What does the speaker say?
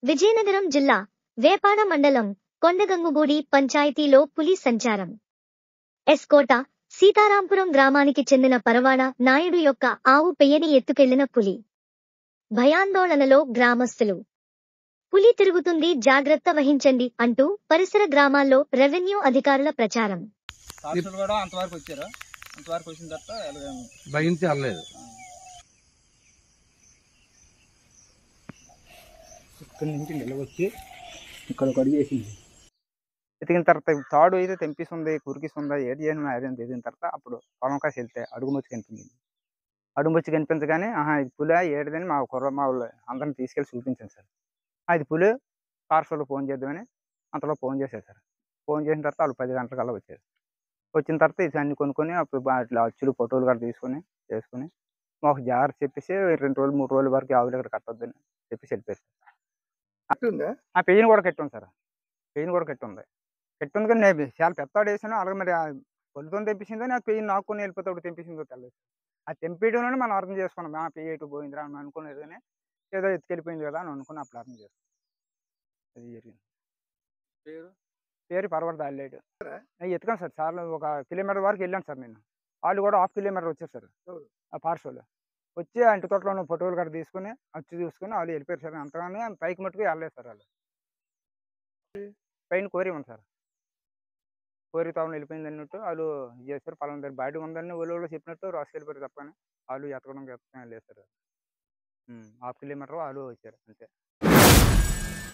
విజయనగరం జిల్లా వేపాడ మండలం కొండగంగుగూడి పంచాయతీలో పులి సంచారం ఎస్కోట సీతారాంపురం గ్రామానికి చెందిన పరవాడ నాయుడు యొక్క ఆవు పెయ్యని ఎత్తుకెళ్లిన పులి భయాందోళనలో గ్రామస్తులు పులి తిరుగుతుంది జాగ్రత్త వహించండి అంటూ పరిసర గ్రామాల్లో రెవెన్యూ అధికారుల ప్రచారం కాన్స్టేబుల్ కూడా అంతవరకు వచ్చారు అంతవరకు వచ్చిన తర్వాత వెళ్ళగాము. భయించి వెళ్ళలేదు ఇక్కడి నుంచి నిలవచ్చి ఇక్కడ ఒక అడుగు వేసింది ఎతికిన తర్వాత తాడు అయితే తెంపిస్తుంది కురికిస్తుందా ఏది చేయను అదే ఎదిగిన తర్వాత అప్పుడు పొలం కాసి వెళ్తే అడుగు ముచ్చి కనిపించింది అడుగు ముచ్చి కనిపించగానే ఆహా ఇది పులి ఏడిదని మా కుర్ర మా వాళ్ళు అందరిని తీసుకెళ్ళి చూపించాను సార్ అది పులి పార్సల్ ఫోన్ చేద్దామని అంతలో ఫోన్ చేశారు సార్ ఫోన్ చేసిన తర్వాత వాళ్ళు పది గంటలకల్లా వచ్చారు వచ్చిన తర్వాత ఇది అన్ని కొనుక్కొని అప్పుడు బా- ఇట్లా అచ్చులు ఫోటోలు కూడా తీసుకొని చేసుకొని మాకు జాగ్రత్త చెప్పేసి రెండు రోజులు మూడు రోజుల వరకు ఆవుల దగ్గర కట్టొద్దని చెప్పేసి వెళ్ళిపోయారు ఆ పెయిన్ కూడా కట్టి ఉంది సార్ పెయిన్ కూడా కట్టి ఉంది కట్టి ఉంది కానీ నేను చాలా పెద్దవాడు వేసాను అలాగే మరి పొలితో తెప్పించిందో నాకు పెయిన్ నాకుని వెళ్ళిపోతాడు తెంపించిందో తెలియదు ఆ తెంపేయడంలోనే మనం అర్థం చేసుకున్నాం ఆ పెయ్యి ఎటు పోయిందిరా అని అనుకునేది కానీ ఏదో ఎత్తుకెళ్ళిపోయింది కదా అని అనుకుని అప్పుడు అర్థం చేసుకున్నాం అది జరిగింది పేరు పేరు పర్వత దాల్లేడు ఎత్తుకాను సార్ చాలా ఒక కిలోమీటర్ వరకు వెళ్ళాను సార్ నేను వాళ్ళు కూడా హాఫ్ కిలోమీటర్ వచ్చారు సార్ ఆ పార్సల్ వచ్చి ఆ ఇంటి తోటలో ఉన్న ఫోటోలు కూడా తీసుకుని వచ్చి చూసుకుని వాళ్ళు వెళ్ళిపోయారు సార్ అంతగానే పైకి మట్టుకు వెళ్ళలేదు సార్ వాళ్ళు పైన కోరి ఉంది సార్ కోరి తావన వెళ్ళిపోయింది అన్నట్టు వాళ్ళు ఇది చేస్తారు పలానా దగ్గర బయట ఉందని వాళ్ళు వాళ్ళు చెప్పినట్టు రాసుకెళ్ళిపోయారు తప్పని వాళ్ళు ఎతకడం ఎత్తకడం లేదు సార్ హాఫ్ కిలోమీటర్ వాళ్ళు వచ్చారు అంతే